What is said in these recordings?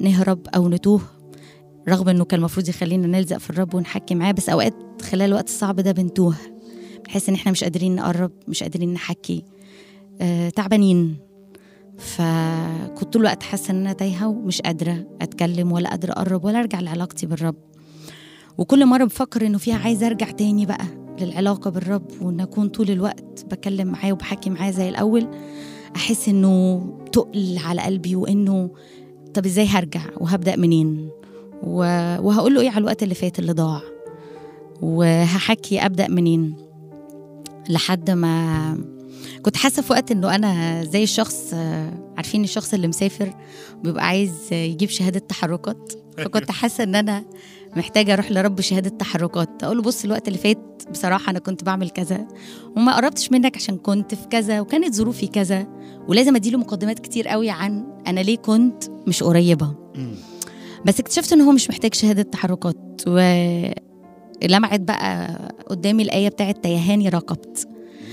نهرب او نتوه رغم انه كان المفروض يخلينا نلزق في الرب ونحكي معاه بس اوقات خلال الوقت الصعب ده بنتوه بنحس ان احنا مش قادرين نقرب مش قادرين نحكي آه تعبانين فكنت طول الوقت حاسه ان انا تايهه ومش قادره اتكلم ولا قادره اقرب ولا ارجع لعلاقتي بالرب وكل مره بفكر انه فيها عايزه ارجع تاني بقى للعلاقه بالرب وان اكون طول الوقت بكلم معاه وبحكي معاه زي الاول احس انه تقل على قلبي وانه طب ازاي هرجع وهبدا منين و- وهقول له ايه على الوقت اللي فات اللي ضاع وهحكي ابدا منين لحد ما كنت حاسه في وقت انه انا زي الشخص آه، عارفين الشخص اللي مسافر بيبقى عايز يجيب شهاده تحركات فكنت حاسه ان انا محتاجه اروح لرب شهاده تحركات اقول له بص الوقت اللي فات بصراحه انا كنت بعمل كذا وما قربتش منك عشان كنت في كذا وكانت ظروفي كذا ولازم اديله مقدمات كتير قوي عن انا ليه كنت مش قريبه بس اكتشفت ان هو مش محتاج شهاده تحركات ولمعت بقى قدامي الايه بتاعت تيهاني راقبت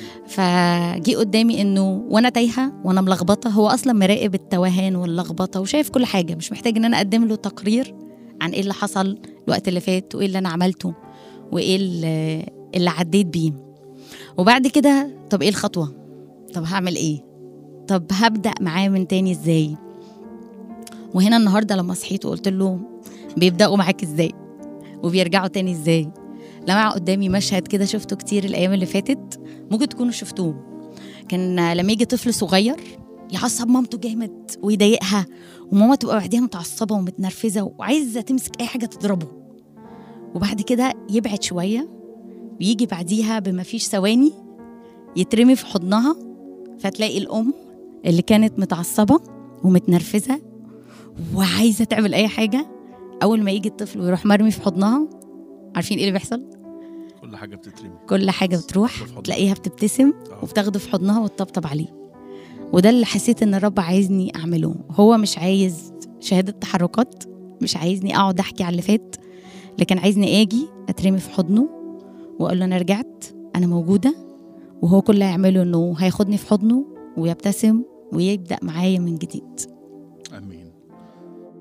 فجي قدامي انه وانا تايهه وانا ملخبطه هو اصلا مراقب التوهان واللخبطه وشايف كل حاجه مش محتاج ان انا اقدم له تقرير عن ايه اللي حصل الوقت اللي فات وايه اللي انا عملته وايه اللي, اللي عديت بيه وبعد كده طب ايه الخطوه طب هعمل ايه طب هبدا معاه من تاني ازاي وهنا النهارده لما صحيت وقلت له بيبداوا معاك ازاي وبيرجعوا تاني ازاي لمع قدامي مشهد كده شفته كتير الايام اللي فاتت ممكن تكونوا شفتوه كان لما يجي طفل صغير يعصب مامته جامد ويضايقها وماما تبقى بعديها متعصبه ومتنرفزه وعايزه تمسك اي حاجه تضربه وبعد كده يبعد شويه ويجي بعديها بما فيش ثواني يترمي في حضنها فتلاقي الام اللي كانت متعصبه ومتنرفزه وعايزه تعمل اي حاجه اول ما يجي الطفل ويروح مرمي في حضنها عارفين ايه اللي بيحصل كل حاجه بتترمي كل حاجه بتروح في حضنها. تلاقيها بتبتسم آه. وبتاخده في حضنها وتطبطب عليه وده اللي حسيت ان الرب عايزني اعمله هو مش عايز شهاده تحركات مش عايزني اقعد احكي على اللي فات لكن عايزني اجي اترمي في حضنه واقول له انا رجعت انا موجوده وهو كل اللي هيعمله انه هياخدني في حضنه ويبتسم ويبدا معايا من جديد امين